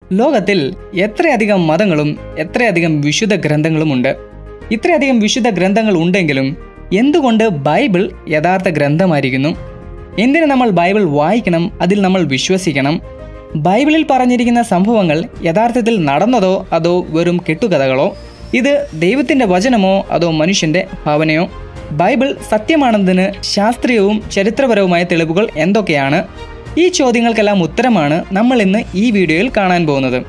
ലോകത്തിൽ എത്രയധികം മതങ്ങളും എത്രയധികം വിശുദ്ധ ഗ്രന്ഥങ്ങളുമുണ്ട് ഇത്രയധികം വിശുദ്ധ ഗ്രന്ഥങ്ങൾ ഉണ്ടെങ്കിലും എന്തുകൊണ്ട് ബൈബിൾ യഥാർത്ഥ ഗ്രന്ഥമായിരിക്കുന്നു എന്തിന് നമ്മൾ ബൈബിൾ വായിക്കണം അതിൽ നമ്മൾ വിശ്വസിക്കണം ബൈബിളിൽ പറഞ്ഞിരിക്കുന്ന സംഭവങ്ങൾ യഥാർത്ഥത്തിൽ നടന്നതോ അതോ വെറും കെട്ടുകഥകളോ ഇത് ദൈവത്തിൻ്റെ വചനമോ അതോ മനുഷ്യൻ്റെ ഭാവനയോ ബൈബിൾ സത്യമാണെന്നതിന് ശാസ്ത്രീയവും ചരിത്രപരവുമായ തെളിവുകൾ എന്തൊക്കെയാണ് ഈ ചോദ്യങ്ങൾക്കെല്ലാം ഉത്തരമാണ് നമ്മൾ ഇന്ന് ഈ വീഡിയോയിൽ കാണാൻ പോകുന്നത്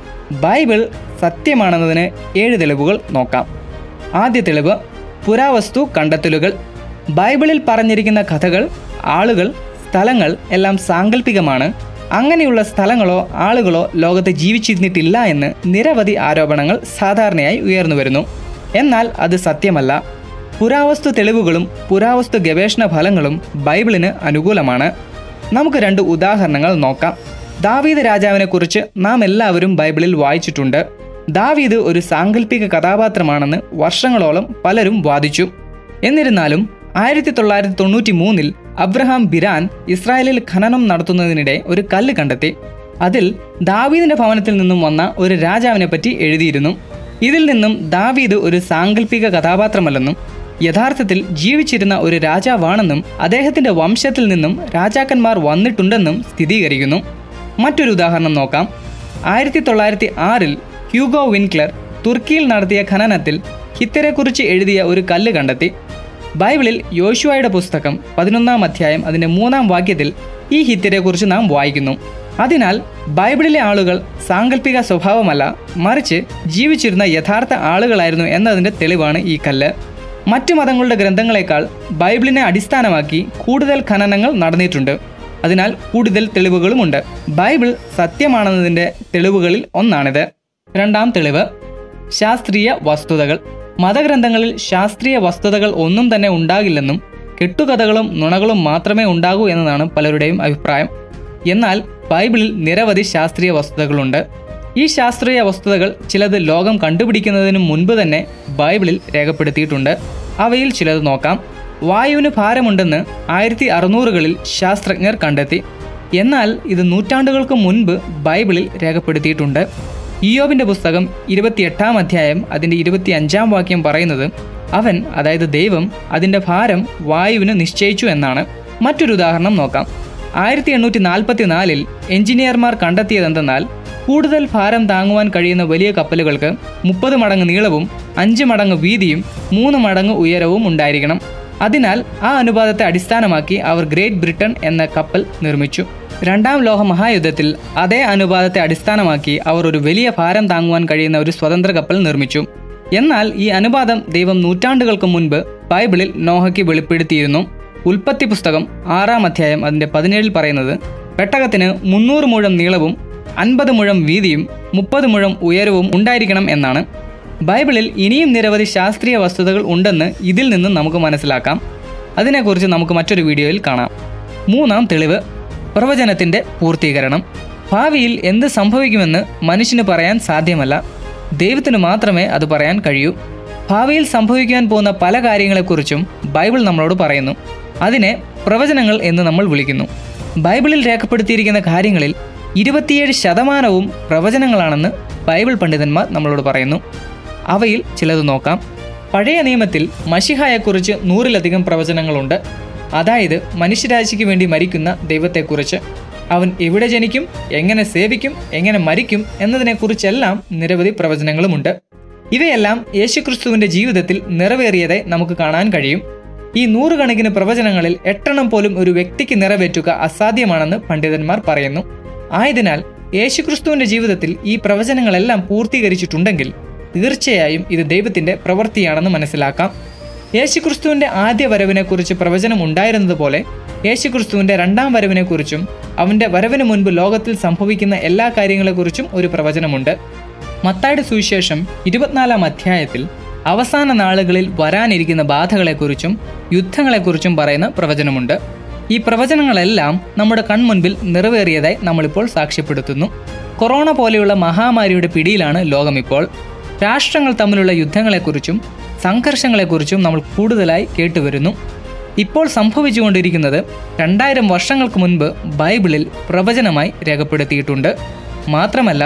ബൈബിൾ സത്യമാണെന്നതിന് ഏഴ് തെളിവുകൾ നോക്കാം ആദ്യ തെളിവ് പുരാവസ്തു കണ്ടെത്തലുകൾ ബൈബിളിൽ പറഞ്ഞിരിക്കുന്ന കഥകൾ ആളുകൾ സ്ഥലങ്ങൾ എല്ലാം സാങ്കല്പികമാണ് അങ്ങനെയുള്ള സ്ഥലങ്ങളോ ആളുകളോ ലോകത്ത് ജീവിച്ചിരുന്നിട്ടില്ല എന്ന് നിരവധി ആരോപണങ്ങൾ സാധാരണയായി ഉയർന്നു വരുന്നു എന്നാൽ അത് സത്യമല്ല പുരാവസ്തു തെളിവുകളും പുരാവസ്തു ഗവേഷണ ഫലങ്ങളും ബൈബിളിന് അനുകൂലമാണ് നമുക്ക് രണ്ട് ഉദാഹരണങ്ങൾ നോക്കാം ദാവീദ് രാജാവിനെക്കുറിച്ച് നാം എല്ലാവരും ബൈബിളിൽ വായിച്ചിട്ടുണ്ട് ദാവീദ് ഒരു സാങ്കല്പിക കഥാപാത്രമാണെന്ന് വർഷങ്ങളോളം പലരും വാദിച്ചു എന്നിരുന്നാലും ആയിരത്തി തൊള്ളായിരത്തി തൊണ്ണൂറ്റി മൂന്നിൽ അബ്രഹാം ബിരാൻ ഇസ്രായേലിൽ ഖനനം നടത്തുന്നതിനിടെ ഒരു കല്ല് കണ്ടെത്തി അതിൽ ദാവീദിന്റെ ഭവനത്തിൽ നിന്നും വന്ന ഒരു രാജാവിനെ പറ്റി എഴുതിയിരുന്നു ഇതിൽ നിന്നും ദാവീദ് ഒരു സാങ്കല്പിക കഥാപാത്രമല്ലെന്നും യഥാർത്ഥത്തിൽ ജീവിച്ചിരുന്ന ഒരു രാജാവാണെന്നും അദ്ദേഹത്തിന്റെ വംശത്തിൽ നിന്നും രാജാക്കന്മാർ വന്നിട്ടുണ്ടെന്നും സ്ഥിരീകരിക്കുന്നു മറ്റൊരു ഉദാഹരണം നോക്കാം ആയിരത്തി തൊള്ളായിരത്തി ആറിൽ ഹ്യൂഗോ വിൻക്ലർ തുർക്കിയിൽ നടത്തിയ ഖനനത്തിൽ ഹിത്തരെക്കുറിച്ച് എഴുതിയ ഒരു കല്ല് കണ്ടെത്തി ബൈബിളിൽ യോശുവയുടെ പുസ്തകം പതിനൊന്നാം അധ്യായം അതിൻ്റെ മൂന്നാം വാക്യത്തിൽ ഈ ഹിത്തരെക്കുറിച്ച് നാം വായിക്കുന്നു അതിനാൽ ബൈബിളിലെ ആളുകൾ സാങ്കല്പിക സ്വഭാവമല്ല മറിച്ച് ജീവിച്ചിരുന്ന യഥാർത്ഥ ആളുകളായിരുന്നു എന്നതിൻ്റെ തെളിവാണ് ഈ കല്ല് മറ്റു മതങ്ങളുടെ ഗ്രന്ഥങ്ങളെക്കാൾ ബൈബിളിനെ അടിസ്ഥാനമാക്കി കൂടുതൽ ഖനനങ്ങൾ നടന്നിട്ടുണ്ട് അതിനാൽ കൂടുതൽ തെളിവുകളുമുണ്ട് ബൈബിൾ സത്യമാണെന്നതിൻ്റെ തെളിവുകളിൽ ഒന്നാണിത് രണ്ടാം തെളിവ് ശാസ്ത്രീയ വസ്തുതകൾ മതഗ്രന്ഥങ്ങളിൽ ശാസ്ത്രീയ വസ്തുതകൾ ഒന്നും തന്നെ ഉണ്ടാകില്ലെന്നും കെട്ടുകഥകളും നുണകളും മാത്രമേ ഉണ്ടാകൂ എന്നതാണ് പലരുടെയും അഭിപ്രായം എന്നാൽ ബൈബിളിൽ നിരവധി ശാസ്ത്രീയ വസ്തുതകളുണ്ട് ഈ ശാസ്ത്രീയ വസ്തുതകൾ ചിലത് ലോകം കണ്ടുപിടിക്കുന്നതിന് മുൻപ് തന്നെ ബൈബിളിൽ രേഖപ്പെടുത്തിയിട്ടുണ്ട് അവയിൽ ചിലത് നോക്കാം വായുവിന് ഭാരമുണ്ടെന്ന് ആയിരത്തി അറുന്നൂറുകളിൽ ശാസ്ത്രജ്ഞർ കണ്ടെത്തി എന്നാൽ ഇത് നൂറ്റാണ്ടുകൾക്ക് മുൻപ് ബൈബിളിൽ രേഖപ്പെടുത്തിയിട്ടുണ്ട് ഇയോബിന്റെ പുസ്തകം ഇരുപത്തിയെട്ടാം അധ്യായം അതിൻ്റെ ഇരുപത്തി അഞ്ചാം വാക്യം പറയുന്നത് അവൻ അതായത് ദൈവം അതിൻ്റെ ഭാരം വായുവിന് നിശ്ചയിച്ചു എന്നാണ് മറ്റൊരു ഉദാഹരണം നോക്കാം ആയിരത്തി എണ്ണൂറ്റി നാൽപ്പത്തി നാലിൽ എഞ്ചിനീയർമാർ കണ്ടെത്തിയതെന്തെന്നാൽ കൂടുതൽ ഭാരം താങ്ങുവാൻ കഴിയുന്ന വലിയ കപ്പലുകൾക്ക് മുപ്പത് മടങ്ങ് നീളവും അഞ്ച് മടങ്ങ് വീതിയും മൂന്ന് മടങ്ങ് ഉയരവും ഉണ്ടായിരിക്കണം അതിനാൽ ആ അനുപാതത്തെ അടിസ്ഥാനമാക്കി അവർ ഗ്രേറ്റ് ബ്രിട്ടൻ എന്ന കപ്പൽ നിർമ്മിച്ചു രണ്ടാം ലോക മഹായുദ്ധത്തിൽ അതേ അനുപാതത്തെ അടിസ്ഥാനമാക്കി അവർ ഒരു വലിയ ഭാരം താങ്ങുവാൻ കഴിയുന്ന ഒരു സ്വതന്ത്ര കപ്പൽ നിർമ്മിച്ചു എന്നാൽ ഈ അനുപാതം ദൈവം നൂറ്റാണ്ടുകൾക്ക് മുൻപ് ബൈബിളിൽ നോഹയ്ക്ക് വെളിപ്പെടുത്തിയിരുന്നു ഉൽപ്പത്തി പുസ്തകം ആറാം അധ്യായം അതിൻ്റെ പതിനേഴിൽ പറയുന്നത് പെട്ടകത്തിന് മുന്നൂറ് മുഴം നീളവും അൻപത് മുഴം വീതിയും മുപ്പത് മുഴം ഉയരവും ഉണ്ടായിരിക്കണം എന്നാണ് ബൈബിളിൽ ഇനിയും നിരവധി ശാസ്ത്രീയ വസ്തുതകൾ ഉണ്ടെന്ന് ഇതിൽ നിന്നും നമുക്ക് മനസ്സിലാക്കാം അതിനെക്കുറിച്ച് നമുക്ക് മറ്റൊരു വീഡിയോയിൽ കാണാം മൂന്നാം തെളിവ് പ്രവചനത്തിൻ്റെ പൂർത്തീകരണം ഭാവിയിൽ എന്ത് സംഭവിക്കുമെന്ന് മനുഷ്യന് പറയാൻ സാധ്യമല്ല ദൈവത്തിന് മാത്രമേ അത് പറയാൻ കഴിയൂ ഭാവിയിൽ സംഭവിക്കാൻ പോകുന്ന പല കാര്യങ്ങളെക്കുറിച്ചും ബൈബിൾ നമ്മളോട് പറയുന്നു അതിനെ പ്രവചനങ്ങൾ എന്ന് നമ്മൾ വിളിക്കുന്നു ബൈബിളിൽ രേഖപ്പെടുത്തിയിരിക്കുന്ന കാര്യങ്ങളിൽ ഇരുപത്തിയേഴ് ശതമാനവും പ്രവചനങ്ങളാണെന്ന് ബൈബിൾ പണ്ഡിതന്മാർ നമ്മളോട് പറയുന്നു അവയിൽ ചിലത് നോക്കാം പഴയ നിയമത്തിൽ മഷിഹായെക്കുറിച്ച് നൂറിലധികം പ്രവചനങ്ങളുണ്ട് അതായത് മനുഷ്യരാശിക്ക് വേണ്ടി മരിക്കുന്ന ദൈവത്തെക്കുറിച്ച് അവൻ എവിടെ ജനിക്കും എങ്ങനെ സേവിക്കും എങ്ങനെ മരിക്കും എന്നതിനെക്കുറിച്ചെല്ലാം നിരവധി പ്രവചനങ്ങളുമുണ്ട് ഇവയെല്ലാം യേശുക്രിസ്തുവിന്റെ ജീവിതത്തിൽ നിറവേറിയതായി നമുക്ക് കാണാൻ കഴിയും ഈ നൂറുകണക്കിന് പ്രവചനങ്ങളിൽ എട്ടെണ്ണം പോലും ഒരു വ്യക്തിക്ക് നിറവേറ്റുക അസാധ്യമാണെന്ന് പണ്ഡിതന്മാർ പറയുന്നു ആയതിനാൽ യേശുക്രിസ്തുവിന്റെ ജീവിതത്തിൽ ഈ പ്രവചനങ്ങളെല്ലാം പൂർത്തീകരിച്ചിട്ടുണ്ടെങ്കിൽ തീർച്ചയായും ഇത് ദൈവത്തിന്റെ പ്രവൃത്തിയാണെന്ന് മനസ്സിലാക്കാം യേശുക്രിസ്തുവിന്റെ ആദ്യ വരവിനെക്കുറിച്ച് പ്രവചനം ഉണ്ടായിരുന്നതുപോലെ യേശുക്രിസ്തുവിന്റെ രണ്ടാം വരവിനെക്കുറിച്ചും അവന്റെ വരവിന് മുൻപ് ലോകത്തിൽ സംഭവിക്കുന്ന എല്ലാ കാര്യങ്ങളെക്കുറിച്ചും ഒരു പ്രവചനമുണ്ട് മത്തായുടെ സുവിശേഷം ഇരുപത്തിനാലാം അധ്യായത്തിൽ അവസാന നാളുകളിൽ വരാനിരിക്കുന്ന ബാധകളെക്കുറിച്ചും യുദ്ധങ്ങളെക്കുറിച്ചും പറയുന്ന പ്രവചനമുണ്ട് ഈ പ്രവചനങ്ങളെല്ലാം നമ്മുടെ കൺമുൻപിൽ നിറവേറിയതായി നമ്മളിപ്പോൾ സാക്ഷ്യപ്പെടുത്തുന്നു കൊറോണ പോലെയുള്ള മഹാമാരിയുടെ പിടിയിലാണ് ലോകമിപ്പോൾ രാഷ്ട്രങ്ങൾ തമ്മിലുള്ള യുദ്ധങ്ങളെക്കുറിച്ചും സംഘർഷങ്ങളെക്കുറിച്ചും നമ്മൾ കൂടുതലായി കേട്ടുവരുന്നു ഇപ്പോൾ സംഭവിച്ചുകൊണ്ടിരിക്കുന്നത് രണ്ടായിരം വർഷങ്ങൾക്ക് മുൻപ് ബൈബിളിൽ പ്രവചനമായി രേഖപ്പെടുത്തിയിട്ടുണ്ട് മാത്രമല്ല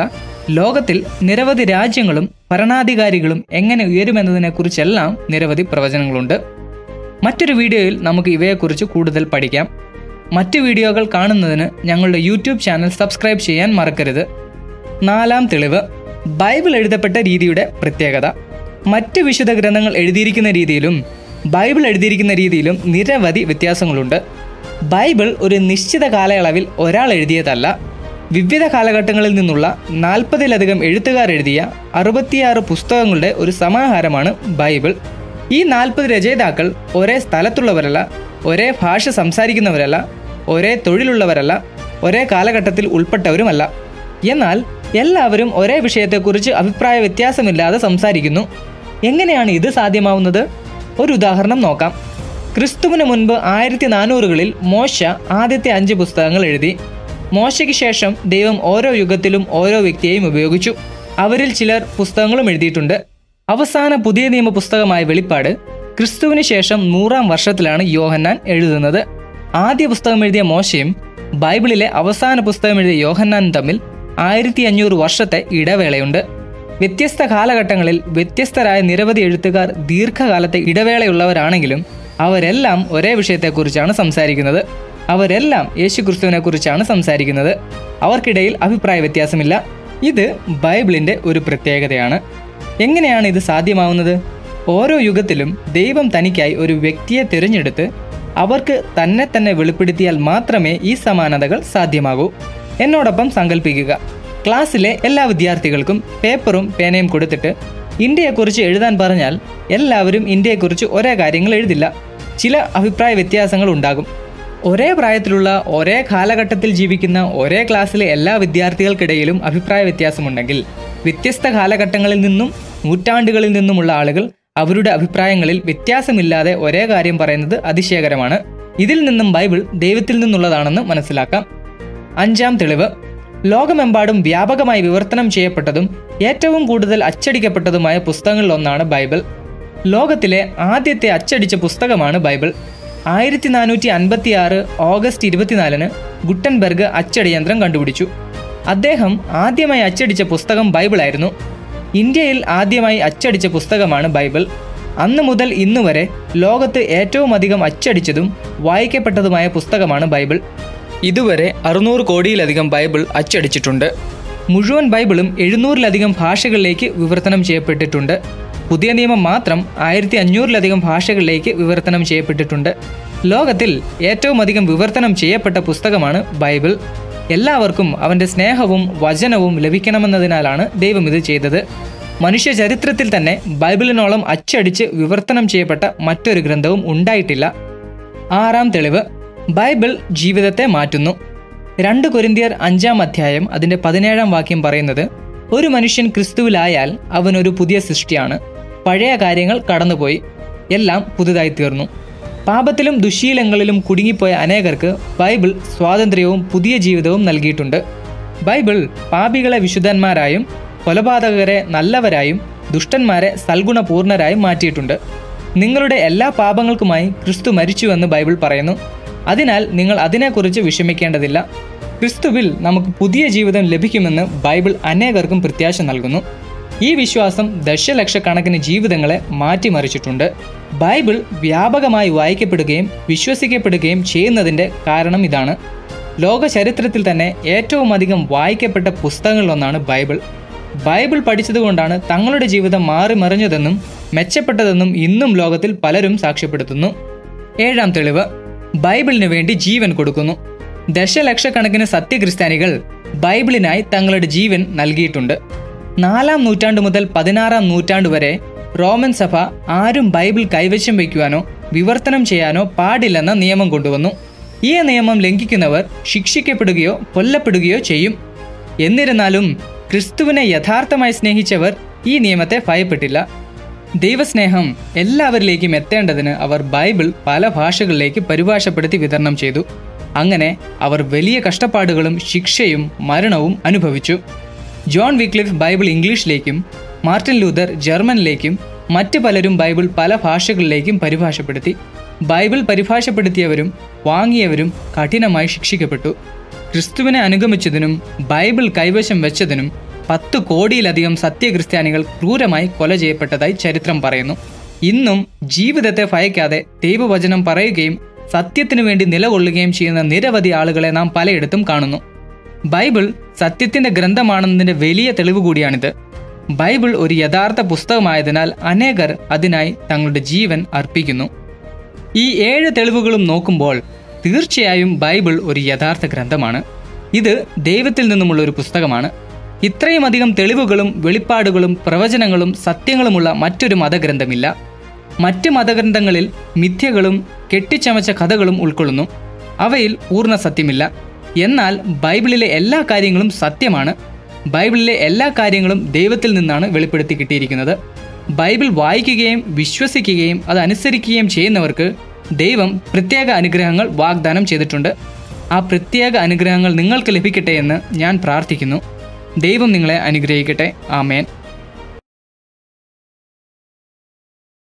ലോകത്തിൽ നിരവധി രാജ്യങ്ങളും ഭരണാധികാരികളും എങ്ങനെ ഉയരുമെന്നതിനെക്കുറിച്ചെല്ലാം നിരവധി പ്രവചനങ്ങളുണ്ട് മറ്റൊരു വീഡിയോയിൽ നമുക്ക് ഇവയെക്കുറിച്ച് കൂടുതൽ പഠിക്കാം മറ്റ് വീഡിയോകൾ കാണുന്നതിന് ഞങ്ങളുടെ യൂട്യൂബ് ചാനൽ സബ്സ്ക്രൈബ് ചെയ്യാൻ മറക്കരുത് നാലാം തെളിവ് ബൈബിൾ എഴുതപ്പെട്ട രീതിയുടെ പ്രത്യേകത മറ്റ് വിശുദ്ധ ഗ്രന്ഥങ്ങൾ എഴുതിയിരിക്കുന്ന രീതിയിലും ബൈബിൾ എഴുതിയിരിക്കുന്ന രീതിയിലും നിരവധി വ്യത്യാസങ്ങളുണ്ട് ബൈബിൾ ഒരു നിശ്ചിത കാലയളവിൽ ഒരാൾ എഴുതിയതല്ല വിവിധ കാലഘട്ടങ്ങളിൽ നിന്നുള്ള നാൽപ്പതിലധികം എഴുത്തുകാർ എഴുതിയ അറുപത്തിയാറ് പുസ്തകങ്ങളുടെ ഒരു സമാഹാരമാണ് ബൈബിൾ ഈ നാൽപ്പത് രചയിതാക്കൾ ഒരേ സ്ഥലത്തുള്ളവരല്ല ഒരേ ഭാഷ സംസാരിക്കുന്നവരല്ല ഒരേ തൊഴിലുള്ളവരല്ല ഒരേ കാലഘട്ടത്തിൽ ഉൾപ്പെട്ടവരുമല്ല എന്നാൽ എല്ലാവരും ഒരേ വിഷയത്തെക്കുറിച്ച് അഭിപ്രായ വ്യത്യാസമില്ലാതെ സംസാരിക്കുന്നു എങ്ങനെയാണ് ഇത് സാധ്യമാവുന്നത് ഒരു ഉദാഹരണം നോക്കാം ക്രിസ്തുവിന് മുൻപ് ആയിരത്തി നാനൂറുകളിൽ മോശ ആദ്യത്തെ അഞ്ച് പുസ്തകങ്ങൾ എഴുതി മോശയ്ക്ക് ശേഷം ദൈവം ഓരോ യുഗത്തിലും ഓരോ വ്യക്തിയെയും ഉപയോഗിച്ചു അവരിൽ ചിലർ പുസ്തകങ്ങളും എഴുതിയിട്ടുണ്ട് അവസാന പുതിയ നിയമ പുസ്തകമായ വെളിപ്പാട് ക്രിസ്തുവിന് ശേഷം നൂറാം വർഷത്തിലാണ് യോഹന്നാൻ എഴുതുന്നത് ആദ്യ പുസ്തകം എഴുതിയ മോശയും ബൈബിളിലെ അവസാന പുസ്തകം എഴുതിയ യോഹന്നാനും തമ്മിൽ ആയിരത്തി അഞ്ഞൂറ് വർഷത്തെ ഇടവേളയുണ്ട് വ്യത്യസ്ത കാലഘട്ടങ്ങളിൽ വ്യത്യസ്തരായ നിരവധി എഴുത്തുകാർ ദീർഘകാലത്തെ ഇടവേളയുള്ളവരാണെങ്കിലും അവരെല്ലാം ഒരേ വിഷയത്തെക്കുറിച്ചാണ് സംസാരിക്കുന്നത് അവരെല്ലാം യേശുക്രിസ്തുവിനെ കുറിച്ചാണ് സംസാരിക്കുന്നത് അവർക്കിടയിൽ അഭിപ്രായ വ്യത്യാസമില്ല ഇത് ബൈബിളിൻ്റെ ഒരു പ്രത്യേകതയാണ് എങ്ങനെയാണ് ഇത് സാധ്യമാവുന്നത് ഓരോ യുഗത്തിലും ദൈവം തനിക്കായി ഒരു വ്യക്തിയെ തിരഞ്ഞെടുത്ത് അവർക്ക് തന്നെ തന്നെ വെളിപ്പെടുത്തിയാൽ മാത്രമേ ഈ സമാനതകൾ സാധ്യമാകൂ എന്നോടൊപ്പം സങ്കല്പിക്കുക ക്ലാസ്സിലെ എല്ലാ വിദ്യാർത്ഥികൾക്കും പേപ്പറും പേനയും കൊടുത്തിട്ട് ഇന്ത്യയെക്കുറിച്ച് എഴുതാൻ പറഞ്ഞാൽ എല്ലാവരും ഇന്ത്യയെക്കുറിച്ച് ഒരേ കാര്യങ്ങൾ എഴുതില്ല ചില അഭിപ്രായ വ്യത്യാസങ്ങൾ ഉണ്ടാകും ഒരേ പ്രായത്തിലുള്ള ഒരേ കാലഘട്ടത്തിൽ ജീവിക്കുന്ന ഒരേ ക്ലാസ്സിലെ എല്ലാ വിദ്യാർത്ഥികൾക്കിടയിലും അഭിപ്രായ വ്യത്യാസമുണ്ടെങ്കിൽ വ്യത്യസ്ത കാലഘട്ടങ്ങളിൽ നിന്നും നൂറ്റാണ്ടുകളിൽ നിന്നുമുള്ള ആളുകൾ അവരുടെ അഭിപ്രായങ്ങളിൽ വ്യത്യാസമില്ലാതെ ഒരേ കാര്യം പറയുന്നത് അതിശയകരമാണ് ഇതിൽ നിന്നും ബൈബിൾ ദൈവത്തിൽ നിന്നുള്ളതാണെന്ന് മനസ്സിലാക്കാം അഞ്ചാം തെളിവ് ലോകമെമ്പാടും വ്യാപകമായി വിവർത്തനം ചെയ്യപ്പെട്ടതും ഏറ്റവും കൂടുതൽ അച്ചടിക്കപ്പെട്ടതുമായ പുസ്തകങ്ങളിലൊന്നാണ് ബൈബിൾ ലോകത്തിലെ ആദ്യത്തെ അച്ചടിച്ച പുസ്തകമാണ് ബൈബിൾ ആയിരത്തി നാനൂറ്റി അൻപത്തി ആറ് ഓഗസ്റ്റ് ഇരുപത്തിനാലിന് ഗുട്ടൻബർഗ് അച്ചടി യന്ത്രം കണ്ടുപിടിച്ചു അദ്ദേഹം ആദ്യമായി അച്ചടിച്ച പുസ്തകം ബൈബിളായിരുന്നു ഇന്ത്യയിൽ ആദ്യമായി അച്ചടിച്ച പുസ്തകമാണ് ബൈബിൾ അന്ന് മുതൽ ഇന്ന് വരെ ലോകത്ത് ഏറ്റവും അധികം അച്ചടിച്ചതും വായിക്കപ്പെട്ടതുമായ പുസ്തകമാണ് ബൈബിൾ ഇതുവരെ അറുന്നൂറ് കോടിയിലധികം ബൈബിൾ അച്ചടിച്ചിട്ടുണ്ട് മുഴുവൻ ബൈബിളും എഴുന്നൂറിലധികം ഭാഷകളിലേക്ക് വിവർത്തനം ചെയ്യപ്പെട്ടിട്ടുണ്ട് പുതിയ നിയമം മാത്രം ആയിരത്തി അഞ്ഞൂറിലധികം ഭാഷകളിലേക്ക് വിവർത്തനം ചെയ്യപ്പെട്ടിട്ടുണ്ട് ലോകത്തിൽ ഏറ്റവും അധികം വിവർത്തനം ചെയ്യപ്പെട്ട പുസ്തകമാണ് ബൈബിൾ എല്ലാവർക്കും അവൻ്റെ സ്നേഹവും വചനവും ലഭിക്കണമെന്നതിനാലാണ് ദൈവം ഇത് ചെയ്തത് മനുഷ്യ ചരിത്രത്തിൽ തന്നെ ബൈബിളിനോളം അച്ചടിച്ച് വിവർത്തനം ചെയ്യപ്പെട്ട മറ്റൊരു ഗ്രന്ഥവും ഉണ്ടായിട്ടില്ല ആറാം തെളിവ് ബൈബിൾ ജീവിതത്തെ മാറ്റുന്നു രണ്ട് കൊരിന്തിയർ അഞ്ചാം അധ്യായം അതിൻ്റെ പതിനേഴാം വാക്യം പറയുന്നത് ഒരു മനുഷ്യൻ ക്രിസ്തുവിലായാൽ അവനൊരു പുതിയ സൃഷ്ടിയാണ് പഴയ കാര്യങ്ങൾ കടന്നുപോയി എല്ലാം പുതുതായി തീർന്നു പാപത്തിലും ദുശീലങ്ങളിലും കുടുങ്ങിപ്പോയ അനേകർക്ക് ബൈബിൾ സ്വാതന്ത്ര്യവും പുതിയ ജീവിതവും നൽകിയിട്ടുണ്ട് ബൈബിൾ പാപികളെ വിശുദ്ധന്മാരായും കൊലപാതകരെ നല്ലവരായും ദുഷ്ടന്മാരെ സൽഗുണപൂർണരായും മാറ്റിയിട്ടുണ്ട് നിങ്ങളുടെ എല്ലാ പാപങ്ങൾക്കുമായി ക്രിസ്തു മരിച്ചുവെന്ന് ബൈബിൾ പറയുന്നു അതിനാൽ നിങ്ങൾ അതിനെക്കുറിച്ച് വിഷമിക്കേണ്ടതില്ല ക്രിസ്തുവിൽ നമുക്ക് പുതിയ ജീവിതം ലഭിക്കുമെന്ന് ബൈബിൾ അനേകർക്കും പ്രത്യാശ നൽകുന്നു ഈ വിശ്വാസം ദശലക്ഷക്കണക്കിന് ജീവിതങ്ങളെ മാറ്റിമറിച്ചിട്ടുണ്ട് ബൈബിൾ വ്യാപകമായി വായിക്കപ്പെടുകയും വിശ്വസിക്കപ്പെടുകയും ചെയ്യുന്നതിൻ്റെ കാരണം ഇതാണ് ലോക ചരിത്രത്തിൽ തന്നെ ഏറ്റവും അധികം വായിക്കപ്പെട്ട പുസ്തകങ്ങളിലൊന്നാണ് ബൈബിൾ ബൈബിൾ പഠിച്ചതുകൊണ്ടാണ് തങ്ങളുടെ ജീവിതം മാറി മറിഞ്ഞതെന്നും മെച്ചപ്പെട്ടതെന്നും ഇന്നും ലോകത്തിൽ പലരും സാക്ഷ്യപ്പെടുത്തുന്നു ഏഴാം തെളിവ് ബൈബിളിന് വേണ്ടി ജീവൻ കൊടുക്കുന്നു ദശലക്ഷക്കണക്കിന് സത്യക്രിസ്ത്യാനികൾ ബൈബിളിനായി തങ്ങളുടെ ജീവൻ നൽകിയിട്ടുണ്ട് നാലാം നൂറ്റാണ്ട് മുതൽ പതിനാറാം നൂറ്റാണ്ട് വരെ റോമൻ സഭ ആരും ബൈബിൾ കൈവശം വയ്ക്കുവാനോ വിവർത്തനം ചെയ്യാനോ പാടില്ലെന്ന നിയമം കൊണ്ടുവന്നു ഈ നിയമം ലംഘിക്കുന്നവർ ശിക്ഷിക്കപ്പെടുകയോ കൊല്ലപ്പെടുകയോ ചെയ്യും എന്നിരുന്നാലും ക്രിസ്തുവിനെ യഥാർത്ഥമായി സ്നേഹിച്ചവർ ഈ നിയമത്തെ ഭയപ്പെട്ടില്ല ദൈവസ്നേഹം എല്ലാവരിലേക്കും എത്തേണ്ടതിന് അവർ ബൈബിൾ പല ഭാഷകളിലേക്ക് പരിഭാഷപ്പെടുത്തി വിതരണം ചെയ്തു അങ്ങനെ അവർ വലിയ കഷ്ടപ്പാടുകളും ശിക്ഷയും മരണവും അനുഭവിച്ചു ജോൺ വിക്ലിഫ് ബൈബിൾ ഇംഗ്ലീഷിലേക്കും മാർട്ടിൻ ലൂതർ ജർമ്മനിലേക്കും മറ്റ് പലരും ബൈബിൾ പല ഭാഷകളിലേക്കും പരിഭാഷപ്പെടുത്തി ബൈബിൾ പരിഭാഷപ്പെടുത്തിയവരും വാങ്ങിയവരും കഠിനമായി ശിക്ഷിക്കപ്പെട്ടു ക്രിസ്തുവിനെ അനുഗമിച്ചതിനും ബൈബിൾ കൈവശം വെച്ചതിനും പത്ത് കോടിയിലധികം സത്യക്രിസ്ത്യാനികൾ ക്രൂരമായി കൊല ചെയ്യപ്പെട്ടതായി ചരിത്രം പറയുന്നു ഇന്നും ജീവിതത്തെ ഭയക്കാതെ ദൈവവചനം പറയുകയും സത്യത്തിനു വേണ്ടി നിലകൊള്ളുകയും ചെയ്യുന്ന നിരവധി ആളുകളെ നാം പലയിടത്തും കാണുന്നു ബൈബിൾ സത്യത്തിന്റെ ഗ്രന്ഥമാണെന്നതിന്റെ വലിയ തെളിവ് കൂടിയാണിത് ബൈബിൾ ഒരു യഥാർത്ഥ പുസ്തകമായതിനാൽ അനേകർ അതിനായി തങ്ങളുടെ ജീവൻ അർപ്പിക്കുന്നു ഈ ഏഴ് തെളിവുകളും നോക്കുമ്പോൾ തീർച്ചയായും ബൈബിൾ ഒരു യഥാർത്ഥ ഗ്രന്ഥമാണ് ഇത് ദൈവത്തിൽ നിന്നുമുള്ള ഒരു പുസ്തകമാണ് ഇത്രയും അധികം തെളിവുകളും വെളിപ്പാടുകളും പ്രവചനങ്ങളും സത്യങ്ങളുമുള്ള മറ്റൊരു മതഗ്രന്ഥമില്ല മറ്റ് മതഗ്രന്ഥങ്ങളിൽ മിഥ്യകളും കെട്ടിച്ചമച്ച കഥകളും ഉൾക്കൊള്ളുന്നു അവയിൽ പൂർണ്ണ സത്യമില്ല എന്നാൽ ബൈബിളിലെ എല്ലാ കാര്യങ്ങളും സത്യമാണ് ബൈബിളിലെ എല്ലാ കാര്യങ്ങളും ദൈവത്തിൽ നിന്നാണ് വെളിപ്പെടുത്തി കിട്ടിയിരിക്കുന്നത് ബൈബിൾ വായിക്കുകയും വിശ്വസിക്കുകയും അത് അനുസരിക്കുകയും ചെയ്യുന്നവർക്ക് ദൈവം പ്രത്യേക അനുഗ്രഹങ്ങൾ വാഗ്ദാനം ചെയ്തിട്ടുണ്ട് ആ പ്രത്യേക അനുഗ്രഹങ്ങൾ നിങ്ങൾക്ക് ലഭിക്കട്ടെ എന്ന് ഞാൻ പ്രാർത്ഥിക്കുന്നു ദൈവം നിങ്ങളെ അനുഗ്രഹിക്കട്ടെ ആമേൻ